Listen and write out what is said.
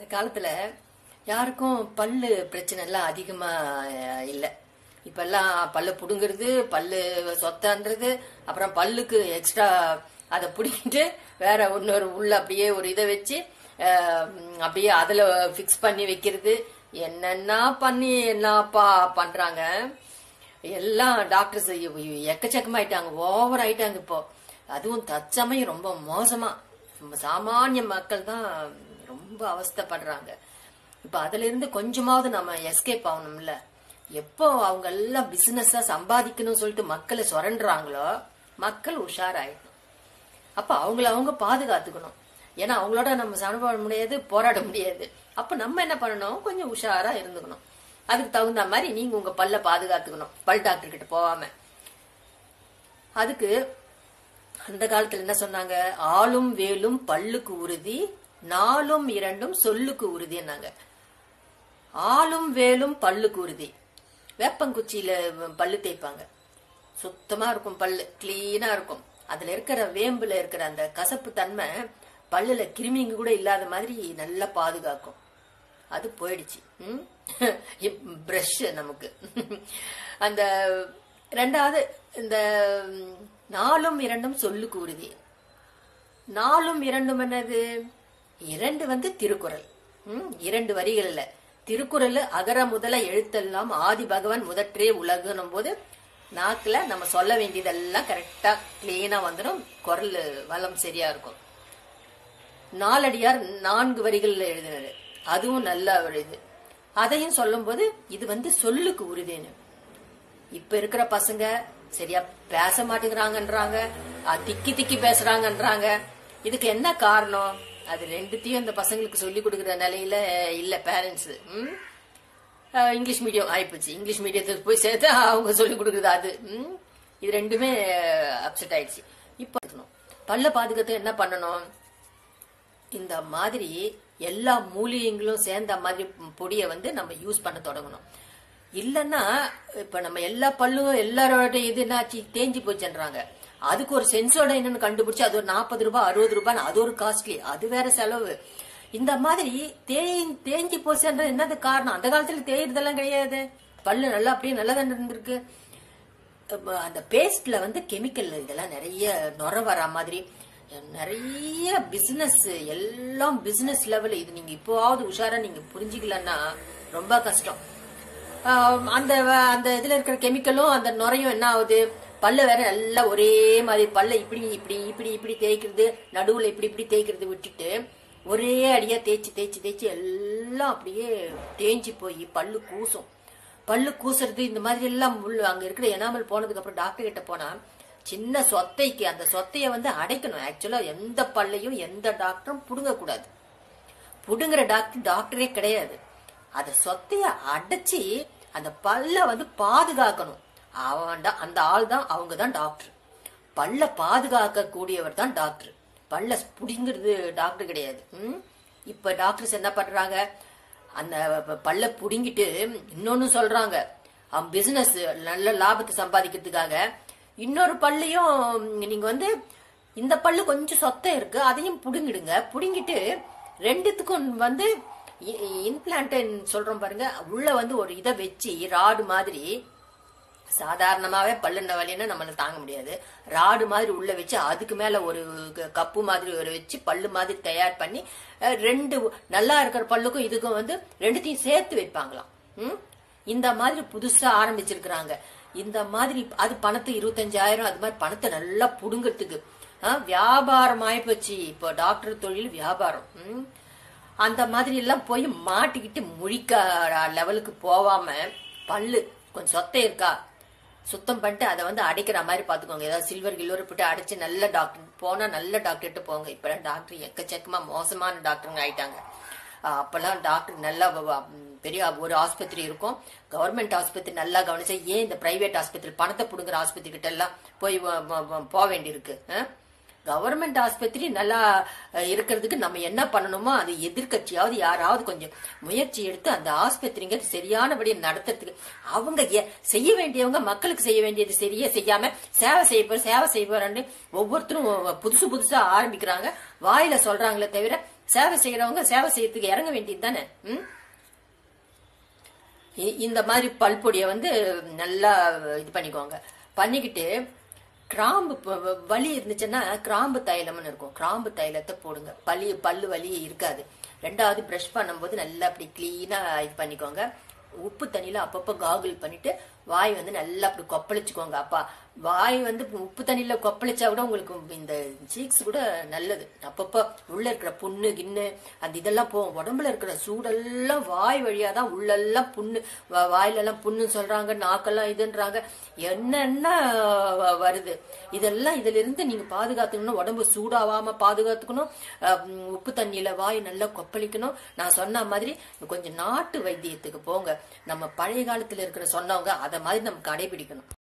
காலத்துல யாருக்கும் பல்லு பிரச்சனை எல்லாம் அதிகமா அஹ், இல்ல இப்ப எல்லாம் பல்ல புடுங்கிறது பல்லு சொத்தன்றது அப்புறம் பல்லுக்கு எக்ஸ்ட்ரா அதை பிடிக்கிட்டு வேற இன்னொரு உள்ள அப்படியே ஒரு இதை வச்சு அஹ், ம், அப்படியே அதுல ஃபிக்ஸ் பண்ணி வைக்கிறது என்னென்ன பண்ணி என்னப்பா பண்றாங்க எல்லாம் டாக்டர்ஸ் எக்கச்சக்கமாயிட்டாங்க ஓவர் ஆயிட்டாங்க இப்போ அதுவும் தற்சமயம் ரொம்ப மோசமா ரொம்ப சாமானிய மக்கள் தான் ரொம்ப அவஸ்தைப்படுறாங்க இப்ப அதுல இருந்து கொஞ்சமாவது நம்ம எஸ்கேப் ஆகணும்ல எப்போ அவங்க எல்லாம் பிசினஸா சம்பாதிக்கணும்னு சொல்லிட்டு மக்களை சுரண்டுறாங்களோ மக்கள் உஷாராயிடும் அப்ப அவங்கள அவங்க பாதுகாத்துக்கணும் ஏன்னா அவங்களோட நம்ம சண்டை முடியாது போராட முடியாது அப்ப நம்ம என்ன பண்ணணும் கொஞ்சம் உஷாரா இருந்துக்கணும் அதுக்கு தகுந்த மாதிரி நீங்க உங்க பல்ல பாதுகாத்துக்கணும் பல் டாக்டர் கிட்ட போகாம அதுக்கு அந்த காலத்துல என்ன சொன்னாங்க ஆளும் வேலும் பல்லுக்கு உறுதி நாளும் இரண்டும் சொல்லுக்கு உறுதின்னாங்க ஆளும் வேலும் பல்லுக்கு உறுதி வேப்பங்குச்சியில பல்லு தேய்ப்பாங்க சுத்தமா இருக்கும் பல்லு கிளீனா இருக்கும் அதுல இருக்கிற வேம்புல இருக்கிற அந்த கசப்பு தன்மை பல்லுல கிருமிங்க கூட இல்லாத மாதிரி நல்லா பாதுகாக்கும் அது போயிடுச்சு பிரஷ் நமக்கு அந்த ரெண்டாவது இந்த ம், நாலும் இரண்டும் சொல்லுக்கு உறுதி நாலும் இரண்டும் என்னது இரண்டு வந்து திருக்குறள் ம், இரண்டு வரிகள்ல திருக்குறள் அகர முதல எழுத்தெல்லாம் ஆதி பகவான் முதற்றே உலகுனும் போது நாக்குல நம்ம சொல்ல வேண்டியதெல்லாம் கரெக்டா கிளீனா வந்துடும் குரல் வளம் சரியா இருக்கும் நாலடியார் நான்கு வரிகள்ல எழுதினது அதுவும் நல்ல ஒரு இது அதையும் சொல்லும்போது இது வந்து சொல்லுக்கு உறுதின்னு இப்ப இருக்கிற பசங்க சரியா பேச மாட்டேங்கிறாங்கன்றாங்க அஹ் திக்கி திக்கி பேசுறாங்கன்றாங்க இதுக்கு என்ன காரணம் அது ரெண்டுத்தையும் இந்த பசங்களுக்கு சொல்லி கொடுக்கிற நிலையில இல்ல பேரண்ட்ஸ் இங்கிலீஷ் மீடியம் ஆயிப்போச்சு இங்கிலீஷ் மீடியத்துக்கு போய் சேர்த்து அவங்க சொல்லி கொடுக்குறது அது ம்? இது ரெண்டுமே அப்செட் ஆயிடுச்சு இப்ப இருக்கணும். பல்ல பாதுகாத்து என்ன பண்ணணும் இந்த மாதிரி எல்லா மூலிகைங்களும் சேர்ந்த மாதிரி பொடியை வந்து நம்ம யூஸ் பண்ண தொடங்கணும் இல்லைன்னா இப்ப நம்ம எல்லா பல்லும் எல்லாரோட இது என்னாச்சு தேஞ்சு போச்சுன்றாங்க அதுக்கு ஒரு சென்சோட என்னன்னு கண்டுபிடிச்சு அது ஒரு நாற்பது ரூபாய் அறுபது ரூபாய் அது ஒரு காஸ்ட்லி அது வேற செலவு இந்த மாதிரி தேய் தேஞ்சு போச்சுன்றது என்னது காரணம் அந்த காலத்துல தேய்றதெல்லாம் கிடையாது பல்லு நல்லா அப்படியே நல்லா தானே இருந்திருக்கு அப்ப அந்த பேஸ்ட்ல வந்து கெமிக்கல் இதெல்லாம் நிறைய நுர வரா மாதிரி நிறைய பிசினஸ் எல்லாம் பிசினஸ் லெவல் இது நீங்க இப்போவாவது உஷாரா நீங்க புரிஞ்சுக்கலன்னா ரொம்ப கஷ்டம் ஆஹ் அந்த வ- அந்த இதுல இருக்கிற கெமிக்கலும் அந்த நுரையும் என்ன ஆகுது பல்ல வேற எல்லாம் ஒரே மாதிரி பல்ல இப்படி இப்படி இப்படி இப்படி தேய்க்கிறது நடுவுல இப்படி இப்படி தேய்க்கிறது விட்டுட்டு ஒரே அடியா தேய்ச்சி தேய்ச்சி தேய்ச்சி எல்லாம் அப்படியே தேஞ்சு போய் பல்லு கூசும் பல்லு கூசுறது இந்த மாதிரி எல்லாம் உள்ள அங்க இருக்கிற எனாமல் போனதுக்கு அப்புறம் டாக்டர் கிட்ட போனா சின்ன சொத்தைக்கு அந்த சொத்தைய வந்து அடைக்கணும் ஆக்சுவலா எந்த பல்லையும் எந்த டாக்டரும் புடுங்க கூடாது புடுங்குற டாக்டர் டாக்டரே கிடையாது அத சொத்தைய அடைச்சி அந்த பல்ல வந்து பாதுகாக்கணும் அவன் தான் அந்த ஆள் தான் அவங்க தான் டாக்டர் பல்ல பாதுகாக்க கூடியவர் தான் டாக்டர் பல்ல புடிங்கிறது டாக்டர் கிடையாது ம்? இப்ப டாக்டர்ஸ் என்ன பண்றாங்க அந்த ப- பல்ல புடுங்கிட்டு இன்னொன்னு சொல்றாங்க அவன் பிசினஸ் நல்ல லாபத்தை சம்பாதிக்கிறதுக்காக இன்னொரு பல்லையும் நீங்க வந்து இந்த பல்லு கொஞ்சம் சொத்தம் இருக்கு அதையும் புடுங்கிடுங்க புடுங்கிட்டு ரெண்டுத்துக்கும் வந்து இன்பிளான்ட் சொல்றோம் பாருங்க உள்ள வந்து ஒரு இதை வச்சு ராடு மாதிரி சாதாரணமாவே பல்லுண்ட வலின்னா நம்மளால தாங்க முடியாது ராடு மாதிரி உள்ள வச்சு அதுக்கு மேல ஒரு க- கப்பு மாதிரி ஒரு வச்சு பல்லு மாதிரி தயார் பண்ணி அஹ், ரெண்டு நல்லா இருக்கிற பல்லுக்கும் இதுக்கும் வந்து ரெண்டுத்தையும் சேர்த்து வைப்பாங்களாம் ம்? இந்த மாதிரி புதுசா ஆரம்பிச்சிருக்கிறாங்க இந்த மாதிரி அது பணத்தை இருபத்தஞ்சாயிரம் அது மாதிரி பணத்தை நல்லா புடுங்கிறதுக்கு அஹ், வியாபாரம் ஆயிப்போச்சு இப்போ டாக்டர் தொழில் வியாபாரம் ம்? அந்த மாதிரி எல்லாம் போய் மாட்டிக்கிட்டு முழிக்க லெவலுக்கு போவாம பல்லு கொஞ்சம் சொத்தை இருக்கா சுத்தம் பண்ணிட்டு அதை வந்து அடைக்கிற மாதிரி பாத்துக்கோங்க ஏதாவது சில்வர் கில்வர் போட்டு அடைச்சு நல்ல டாக்டர் போனா நல்ல டாக்டர்கிட்ட போங்க இப்பெல்லாம் டாக்டர் எக்கச்சக்கமா மோசமான டாக்டருங்க ஆயிட்டாங்க ஆஹ் அப்பெல்லாம் டாக்டர் நல்லா வ- வ- ம், பெரிய ஒரு ஆஸ்பத்திரி இருக்கும் கவர்மெண்ட் ஆஸ்பத்திரி நல்லா கவனிச்சா ஏன் இந்த பிரைவேட் ஆஸ்பத்திரி பணத்தை புடுங்குற ஆஸ்பத்திரி கிட்ட எல்லாம் போய் வ- வ- வ- போக வேண்டியிருக்கு ஆஹ்? கவர்மெண்ட் ஆஸ்பத்திரி நல்லா அஹ், இருக்கிறதுக்கு நம்ம என்ன பண்ணணுமோ அது எதிர்க்கட்சியாவது யாராவது கொஞ்சம் முயற்சி எடுத்து அந்த ஆஸ்பத்திரிங்க சரியானபடி நடத்துறதுக்கு அவங்க எ- செய்ய வேண்டியவங்க மக்களுக்கு செய்ய வேண்டியது சரியா செய்யாம சேவை செய்ய போற சேவை செய்ய போறேன்னு ஒவ்வொருத்தரும் புதுசு புதுசா ஆரம்பிக்கிறாங்க வாயில சொல்றாங்களே தவிர சேவை செய்யறவங்க சேவை செய்யறதுக்கு இறங்க வேண்டியது தானே ம் இ- இந்த மாதிரி பல்பொடியை வந்து நல்லா இது பண்ணிக்கோங்க பண்ணிக்கிட்டு கிராம்பு ப- வ- வலி இருந்துச்சுன்னா கிராம்பு தைலம்னு இருக்கும் கிராம்பு தைலத்தை போடுங்க பல்லி பல்லு வலி இருக்காது ரெண்டாவது ப்ரஷ் பண்ணும்போது நல்லா அப்படி கிளீனா இது பண்ணிக்கோங்க உப்பு தண்ணியில அப்பப்போ காகுல் பண்ணிட்டு வாய் வந்து நல்லா அப்படி கொப்பளிச்சுக்கோங்க அப்பா வாய் வந்து உப்பு தண்ணியில கொப்பளிச்சா கூட உங்களுக்கு இந்த சீக்ஸ் கூட நல்லது அப்பப்போ உள்ள இருக்கிற புண்ணு கிண்ணு அந்த இதெல்லாம் போகும் உடம்புல இருக்கிற சூடெல்லாம் வாய் வழியா தான் உள்ளெல்லாம் புண்ணு வ- வாயிலெல்லாம் புண்ணு சொல்றாங்க நாக்கெல்லாம் இதுன்றாங்க என்னென்ன வ- வருது இதெல்லாம் இதுல இருந்து நீங்க பாதுகாத்துக்கணும் உடம்பு சூடாவாம பாதுகாத்துக்கணும் அஹ், உம், உப்பு தண்ணியில வாய் நல்லா கொப்பளிக்கணும் நான் சொன்ன மாதிரி கொஞ்சம் நாட்டு வைத்தியத்துக்கு போங்க நம்ம பழைய காலத்துல இருக்கிற சொன்னவங்க அதை மாதிரி நம்ம கடைபிடிக்கணும்